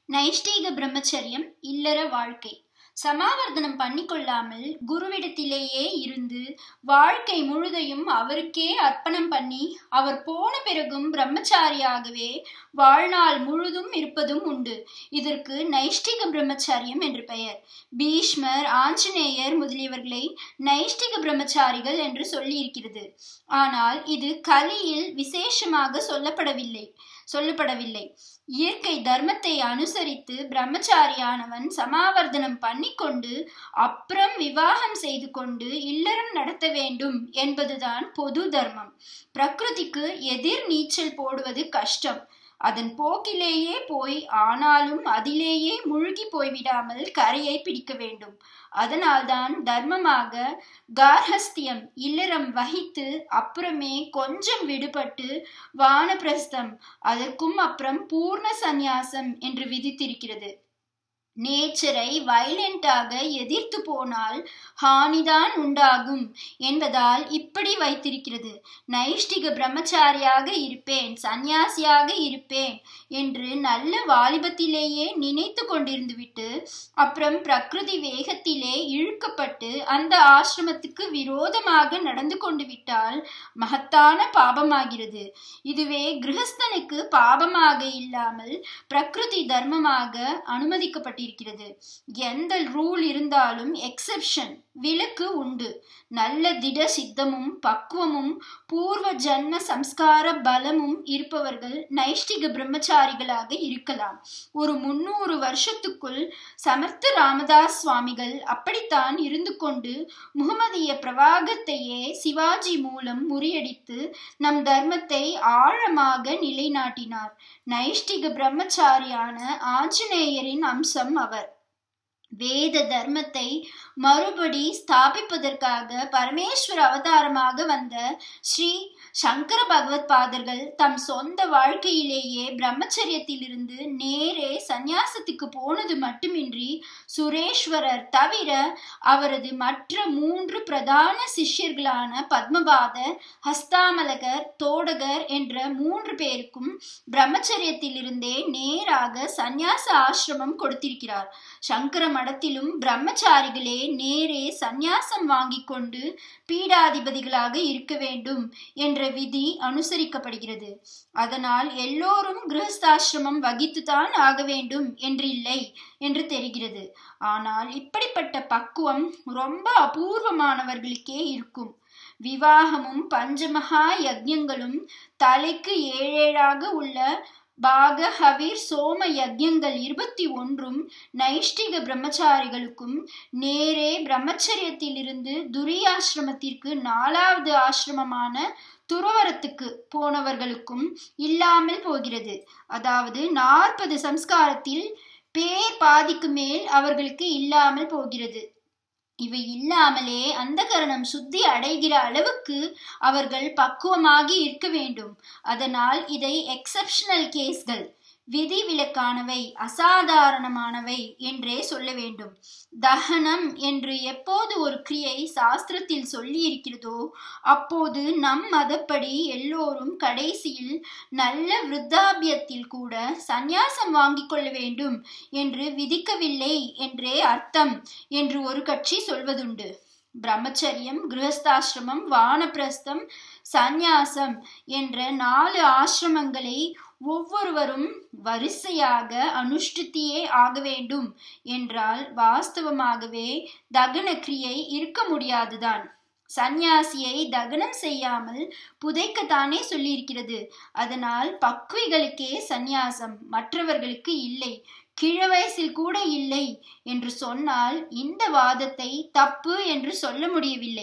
நைஷ்டீக பிரம்மச்சரியம் இல்லற வாழ்க்கை சமாவர்த்தனம் பண்ணிக்கொள்ளாமல் குருவிடத்திலேயே இருந்து வாழ்க்கை முழுதையும் அவருக்கே அர்ப்பணம் பண்ணி அவர் போன பிறகும் பிரம்மச்சாரியாகவே வாழ்நாள் முழுதும் இருப்பதும் உண்டு இதற்கு நைஷ்டிக பிரம்மச்சாரியம் என்று பெயர் பீஷ்மர் ஆஞ்சநேயர் முதலியவர்களை நைஷ்டிக பிரம்மச்சாரிகள் என்று சொல்லியிருக்கிறது ஆனால் இது கலியில் விசேஷமாக சொல்லப்படவில்லை சொல்லப்படவில்லை இயற்கை தர்மத்தை அனுசரித்து பிரம்மச்சாரியானவன் சமாவர்த்தனம் பண்ணிக்கொண்டு அப்புறம் விவாகம் செய்து கொண்டு இல்லறம் நடத்த வேண்டும் என்பதுதான் பொது தர்மம் பிரகிருதிக்கு எதிர் நீச்சல் போடுவது கஷ்டம் அதன் போக்கிலேயே போய் ஆனாலும் அதிலேயே மூழ்கி போய்விடாமல் கரையை பிடிக்க வேண்டும் அதனால்தான் தர்மமாக கார்ஹஸ்தியம் இல்லறம் வகித்து அப்புறமே கொஞ்சம் விடுபட்டு வானப்பிரஸ்தம் அதற்கும் அப்புறம் பூர்ண சந்நியாசம் என்று விதித்திருக்கிறது நேச்சரை வைலண்டாக எதிர்த்து போனால் ஹானிதான் உண்டாகும் என்பதால் இப்படி வைத்திருக்கிறது நைஷ்டிக பிரம்மச்சாரியாக இருப்பேன் சந்நியாசியாக இருப்பேன் என்று நல்ல வாலிபத்திலேயே நினைத்து கொண்டிருந்து விட்டு அப்புறம் பிரகிருதி வேகத்திலே இழுக்கப்பட்டு அந்த ஆசிரமத்துக்கு விரோதமாக நடந்து கொண்டு விட்டால் மகத்தான பாபமாகிறது இதுவே கிரகஸ்தனுக்கு பாபமாக இல்லாமல் பிரகிருதி தர்மமாக அனுமதிக்கப்பட்டிருக்கிறது எந்த ரூல் இருந்தாலும் எக்ஸெப்ஷன் விலக்கு உண்டு நல்ல திட சித்தமும் பக்குவமும் பூர்வ ஜன்ம சம்ஸ்கார பலமும் இருப்பவர்கள் நைஷ்டிக பிரம்மச்சாரிகளாக இருக்கலாம் ஒரு முன்னூறு வருஷத்துக்குள் சமர்த்த ராமதாஸ் சுவாமிகள் அப்படித்தான் இருந்து கொண்டு முகமதிய பிரவாகத்தையே சிவாஜி மூலம் முறியடித்து நம் தர்மத்தை ஆழமாக நிலைநாட்டினார் நைஷ்டிக பிரம்மச்சாரியான ஆஞ்சநேயரின் அம்சம் அவர் வேத தர்மத்தை மறுபடி ஸ்தாபிப்பதற்காக பரமேஸ்வர அவதாரமாக வந்த ஸ்ரீ சங்கர பகவத் பாதர்கள் தம் சொந்த வாழ்க்கையிலேயே பிரம்மச்சரியத்திலிருந்து நேரே சந்நியாசத்துக்கு போனது மட்டுமின்றி சுரேஸ்வரர் தவிர அவரது மற்ற மூன்று பிரதான சிஷ்யர்களான பத்மபாதர் ஹஸ்தாமலகர் தோடகர் என்ற மூன்று பேருக்கும் பிரம்மச்சரியத்திலிருந்தே நேராக சந்நியாச ஆசிரமம் கொடுத்திருக்கிறார் சங்கர மடத்திலும் பிரம்மச்சாரிகளே நேரே சந்நியாசம் வாங்கி கொண்டு பீடாதிபதிகளாக இருக்க வேண்டும் என்ற விதி அனுசரிக்கப்படுகிறது அதனால் எல்லோரும் கிரகஸ்தாசிரமம் வகித்துதான் ஆக வேண்டும் என்றில்லை என்று தெரிகிறது ஆனால் இப்படிப்பட்ட பக்குவம் ரொம்ப அபூர்வமானவர்களுக்கே இருக்கும் விவாகமும் பஞ்சமகா யஜ்யங்களும் தலைக்கு ஏழேழாக உள்ள பாக ஹவீர் சோம யஜ்யங்கள் இருபத்தி ஒன்றும் நைஷ்டிக பிரம்மச்சாரிகளுக்கும் நேரே பிரம்மச்சரியத்திலிருந்து துரியாசிரமத்திற்கு நாலாவது ஆசிரமமான துறவரத்துக்கு போனவர்களுக்கும் இல்லாமல் போகிறது அதாவது நாற்பது சம்ஸ்காரத்தில் பேர் பாதிக்கு மேல் அவர்களுக்கு இல்லாமல் போகிறது இவை இல்லாமலே அந்த கரணம் சுத்தி அடைகிற அளவுக்கு அவர்கள் பக்குவமாகி இருக்க வேண்டும் அதனால் இதை எக்ஸப்ஷனல் கேஸ்கள் விதிவிலக்கானவை அசாதாரணமானவை என்றே சொல்ல வேண்டும் தகனம் என்று எப்போது ஒரு கிரியை சாஸ்திரத்தில் சொல்லி இருக்கிறதோ அப்போது நம் மதப்படி எல்லோரும் கடைசியில் நல்ல விருத்தாபியத்தில் கூட சந்நியாசம் வாங்கிக் கொள்ள வேண்டும் என்று விதிக்கவில்லை என்றே அர்த்தம் என்று ஒரு கட்சி சொல்வதுண்டு பிரம்மச்சரியம் கிரகஸ்தாசிரமம் வானப்பிரஸ்தம் சந்நியாசம் என்ற நாலு ஆசிரமங்களை ஒவ்வொருவரும் வரிசையாக அனுஷ்டித்தியே ஆக வேண்டும் என்றால் வாஸ்தவமாகவே தகன கிரியை இருக்க முடியாதுதான் சந்நியாசியை தகனம் செய்யாமல் புதைக்கத்தானே சொல்லியிருக்கிறது அதனால் பக்விகளுக்கே சந்நியாசம் மற்றவர்களுக்கு இல்லை கிழ வயசில் கூட இல்லை என்று சொன்னால் இந்த வாதத்தை தப்பு என்று சொல்ல முடியவில்லை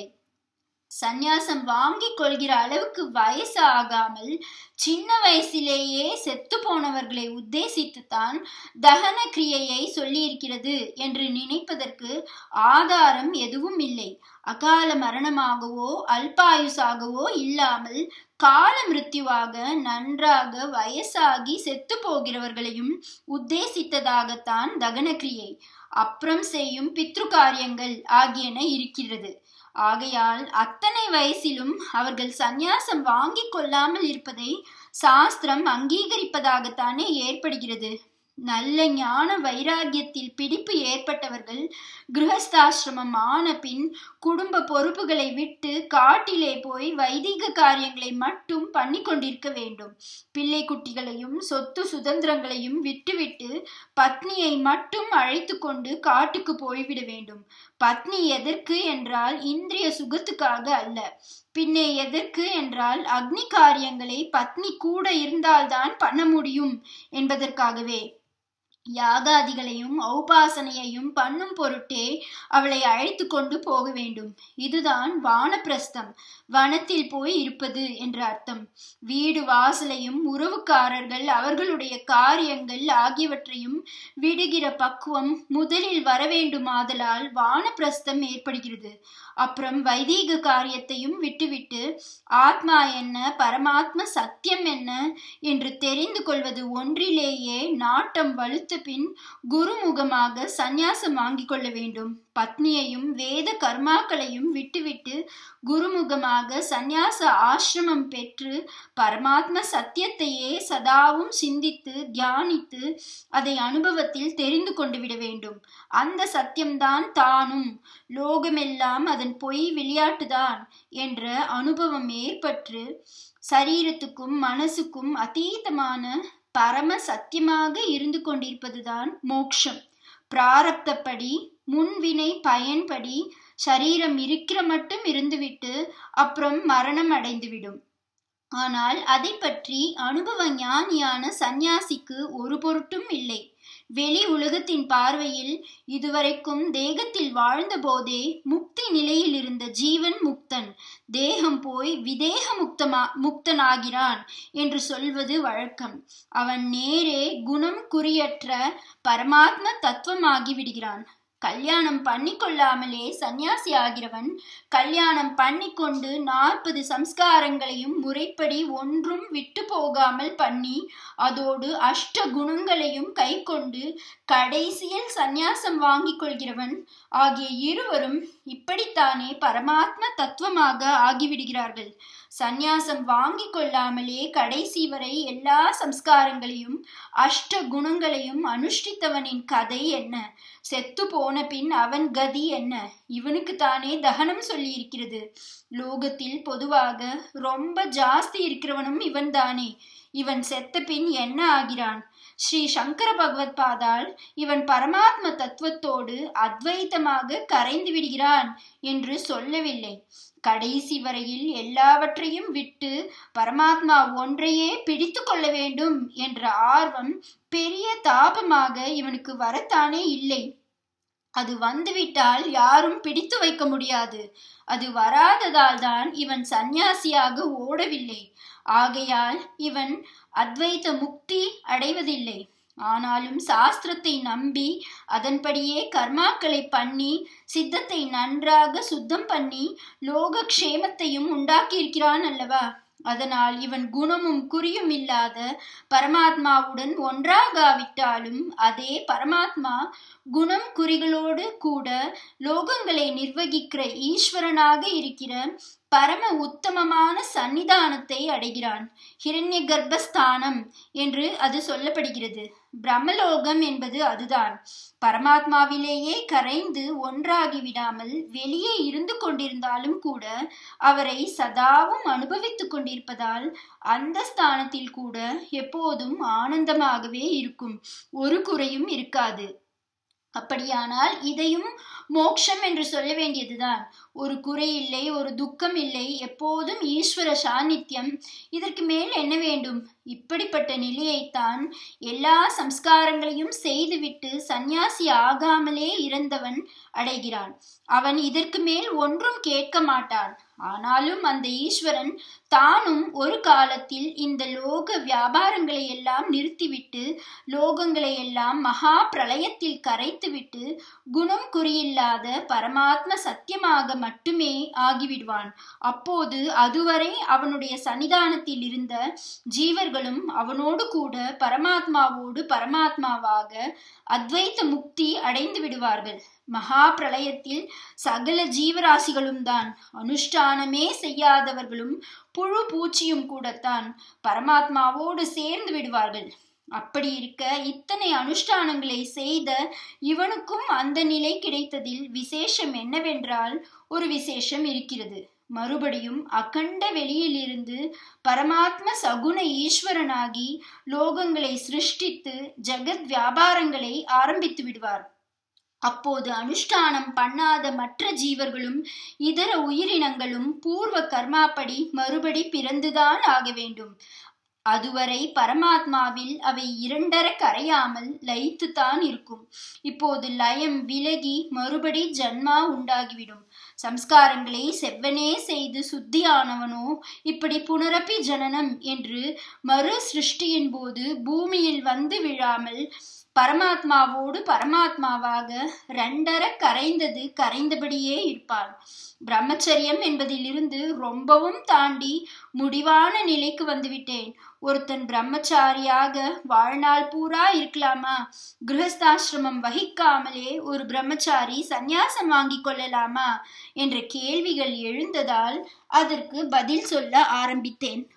சந்நியாசம் வாங்கிக் கொள்கிற அளவுக்கு வயசு ஆகாமல் சின்ன வயசிலேயே செத்து போனவர்களை உத்தேசித்துத்தான் தகன கிரியையை சொல்லியிருக்கிறது என்று நினைப்பதற்கு ஆதாரம் எதுவும் இல்லை அகால மரணமாகவோ அல்பாயுசாகவோ இல்லாமல் கால மிருத்யுவாக நன்றாக வயசாகி செத்து போகிறவர்களையும் உத்தேசித்ததாகத்தான் தகன கிரியை அப்புறம் செய்யும் பித்ரு காரியங்கள் ஆகியன இருக்கிறது ஆகையால் அத்தனை வயசிலும் அவர்கள் சந்நியாசம் வாங்கிக் கொள்ளாமல் இருப்பதை சாஸ்திரம் அங்கீகரிப்பதாகத்தானே ஏற்படுகிறது நல்ல ஞான வைராகியத்தில் பிடிப்பு ஏற்பட்டவர்கள் கிரகஸ்தாசிரமம் ஆன பின் குடும்ப பொறுப்புகளை விட்டு காட்டிலே போய் வைதிக காரியங்களை மட்டும் பண்ணி கொண்டிருக்க வேண்டும் பிள்ளை குட்டிகளையும் சொத்து சுதந்திரங்களையும் விட்டுவிட்டு பத்னியை மட்டும் அழைத்து கொண்டு காட்டுக்கு போய்விட வேண்டும் பத்னி எதற்கு என்றால் இந்திரிய சுகத்துக்காக அல்ல பின்னே எதற்கு என்றால் அக்னி காரியங்களை பத்னி கூட இருந்தால்தான் பண்ண முடியும் என்பதற்காகவே யாகாதிகளையும் ஔபாசனையையும் பண்ணும் பொருட்டே அவளை அழைத்து கொண்டு போக வேண்டும் இதுதான் வானப்பிரஸ்தம் வனத்தில் போய் இருப்பது என்ற அர்த்தம் வீடு வாசலையும் உறவுக்காரர்கள் அவர்களுடைய காரியங்கள் ஆகியவற்றையும் விடுகிற பக்குவம் முதலில் வர வேண்டுமாதலால் வானப்பிரஸ்தம் ஏற்படுகிறது அப்புறம் வைதீக காரியத்தையும் விட்டுவிட்டு ஆத்மா என்ன பரமாத்ம சத்தியம் என்ன என்று தெரிந்து கொள்வது ஒன்றிலேயே நாட்டம் வலுத்த பின் குருமுகமாக சந்நியாசம் வாங்கிக் கொள்ள வேண்டும் பத்னியையும் வேத கர்மாக்களையும் விட்டுவிட்டு குருமுகமாக சந்நியாச ஆசிரமம் பெற்று பரமாத்ம சத்தியத்தையே சதாவும் சிந்தித்து தியானித்து அதை அனுபவத்தில் தெரிந்து கொண்டு விட வேண்டும் அந்த சத்தியம்தான் தானும் லோகமெல்லாம் அதன் பொய் விளையாட்டுதான் என்ற அனுபவம் ஏற்பட்டு சரீரத்துக்கும் மனசுக்கும் அதீதமான பரம சத்தியமாக இருந்து கொண்டிருப்பதுதான் மோக்ஷம் பிராரப்தப்படி முன்வினை பயன்படி சரீரம் இருக்கிற மட்டும் இருந்துவிட்டு அப்புறம் மரணம் அடைந்துவிடும் ஆனால் அதை பற்றி அனுபவ ஞானியான சந்நியாசிக்கு ஒரு பொருட்டும் இல்லை வெளி உலகத்தின் பார்வையில் இதுவரைக்கும் தேகத்தில் வாழ்ந்த போதே முக்தி நிலையில் இருந்த ஜீவன் முக்தன் தேகம் போய் விதேக முக்தமா முக்தனாகிறான் என்று சொல்வது வழக்கம் அவன் நேரே குணம் குறியற்ற பரமாத்ம தத்துவமாகி விடுகிறான் கல்யாணம் பண்ணிக்கொள்ளாமலே சந்நியாசி ஆகிறவன் கல்யாணம் பண்ணிக்கொண்டு நாற்பது சம்ஸ்காரங்களையும் முறைப்படி ஒன்றும் விட்டு போகாமல் பண்ணி அதோடு அஷ்ட குணங்களையும் கை கொண்டு கடைசியில் சந்நியாசம் வாங்கிக் கொள்கிறவன் ஆகிய இருவரும் இப்படித்தானே பரமாத்ம தத்துவமாக ஆகிவிடுகிறார்கள் சந்நியாசம் வாங்கிக் கொள்ளாமலே கடைசி வரை எல்லா சம்ஸ்காரங்களையும் அஷ்ட குணங்களையும் அனுஷ்டித்தவனின் கதை என்ன செத்து போன பின் அவன் கதி என்ன இவனுக்கு தானே தகனம் சொல்லி இருக்கிறது லோகத்தில் பொதுவாக ரொம்ப ஜாஸ்தி இருக்கிறவனும் இவன் தானே இவன் செத்த பின் என்ன ஆகிறான் ஸ்ரீ சங்கர பகவத் பாதால் இவன் பரமாத்ம தத்துவத்தோடு அத்வைத்தமாக கரைந்து விடுகிறான் என்று சொல்லவில்லை கடைசி வரையில் எல்லாவற்றையும் விட்டு பரமாத்மா ஒன்றையே பிடித்து கொள்ள வேண்டும் என்ற ஆர்வம் பெரிய தாபமாக இவனுக்கு வரத்தானே இல்லை அது வந்துவிட்டால் யாரும் பிடித்து வைக்க முடியாது அது வராததால் தான் இவன் சந்நியாசியாக ஓடவில்லை ஆகையால் இவன் அத்வைத முக்தி அடைவதில்லை ஆனாலும் சாஸ்திரத்தை நம்பி அதன்படியே கர்மாக்களை பண்ணி சித்தத்தை நன்றாக சுத்தம் பண்ணி லோகக்ஷேமத்தையும் உண்டாக்கி இருக்கிறான் அல்லவா அதனால் இவன் குணமும் குறியும் இல்லாத பரமாத்மாவுடன் ஒன்றாகாவிட்டாலும் அதே பரமாத்மா குணம் குறிகளோடு கூட லோகங்களை நிர்வகிக்கிற ஈஸ்வரனாக இருக்கிற பரம உத்தமமான சன்னிதானத்தை அடைகிறான் ஹிரண்ய கர்ப்பஸ்தானம் என்று அது சொல்லப்படுகிறது பிரம்மலோகம் என்பது அதுதான் பரமாத்மாவிலேயே கரைந்து ஒன்றாகி விடாமல் வெளியே இருந்து கொண்டிருந்தாலும் கூட அவரை சதாவும் அனுபவித்துக் கொண்டிருப்பதால் அந்த ஸ்தானத்தில் கூட எப்போதும் ஆனந்தமாகவே இருக்கும் ஒரு குறையும் இருக்காது அப்படியானால் இதையும் மோக்ஷம் என்று சொல்ல வேண்டியதுதான் ஒரு குறை இல்லை ஒரு துக்கம் இல்லை எப்போதும் ஈஸ்வர சாநித்தியம் இதற்கு மேல் என்ன வேண்டும் இப்படிப்பட்ட நிலையைத்தான் எல்லா சம்ஸ்காரங்களையும் செய்துவிட்டு சந்நியாசி ஆகாமலே இறந்தவன் அடைகிறான் அவன் இதற்கு மேல் ஒன்றும் கேட்க மாட்டான் ஆனாலும் அந்த ஈஸ்வரன் தானும் ஒரு காலத்தில் இந்த லோக வியாபாரங்களை எல்லாம் நிறுத்திவிட்டு லோகங்களை எல்லாம் மகா பிரளயத்தில் கரைத்துவிட்டு குணம் குறியில்லாத பரமாத்ம சத்தியமாக மட்டுமே ஆகிவிடுவான் அப்போது அதுவரை அவனுடைய சன்னிதானத்தில் இருந்த ஜீவர்களும் அவனோடு கூட பரமாத்மாவோடு பரமாத்மாவாக அத்வைத்த முக்தி அடைந்து விடுவார்கள் மகா பிரளயத்தில் சகல ஜீவராசிகளும் தான் அனுஷ்டானமே செய்யாதவர்களும் புழு பூச்சியும் கூடத்தான் பரமாத்மாவோடு சேர்ந்து விடுவார்கள் அப்படி இருக்க இத்தனை அனுஷ்டானங்களை செய்த இவனுக்கும் அந்த நிலை கிடைத்ததில் விசேஷம் என்னவென்றால் ஒரு விசேஷம் இருக்கிறது மறுபடியும் அகண்ட வெளியிலிருந்து பரமாத்ம சகுன ஈஸ்வரனாகி லோகங்களை சிருஷ்டித்து ஜெகத் வியாபாரங்களை ஆரம்பித்து விடுவார் அப்போது அனுஷ்டானம் பண்ணாத மற்ற ஜீவர்களும் இதர உயிரினங்களும் பூர்வ கர்மாப்படி மறுபடி பிறந்துதான் ஆக வேண்டும் அதுவரை பரமாத்மாவில் அவை இரண்டர கரையாமல் லயித்துத்தான் இருக்கும் இப்போது லயம் விலகி மறுபடி ஜன்மா உண்டாகிவிடும் சம்ஸ்காரங்களை செவ்வனே செய்து சுத்தியானவனோ இப்படி புனரப்பி ஜனனம் என்று மறு சிருஷ்டியின் போது பூமியில் வந்து விழாமல் பரமாத்மாவோடு பரமாத்மாவாக ரெண்டர கரைந்தது கரைந்தபடியே இருப்பான் பிரம்மச்சரியம் என்பதிலிருந்து ரொம்பவும் தாண்டி முடிவான நிலைக்கு வந்துவிட்டேன் ஒருத்தன் பிரம்மச்சாரியாக வாழ்நாள் பூரா இருக்கலாமா கிரகஸ்தாசிரமம் வகிக்காமலே ஒரு பிரம்மச்சாரி சந்நியாசம் வாங்கி கொள்ளலாமா என்ற கேள்விகள் எழுந்ததால் அதற்கு பதில் சொல்ல ஆரம்பித்தேன்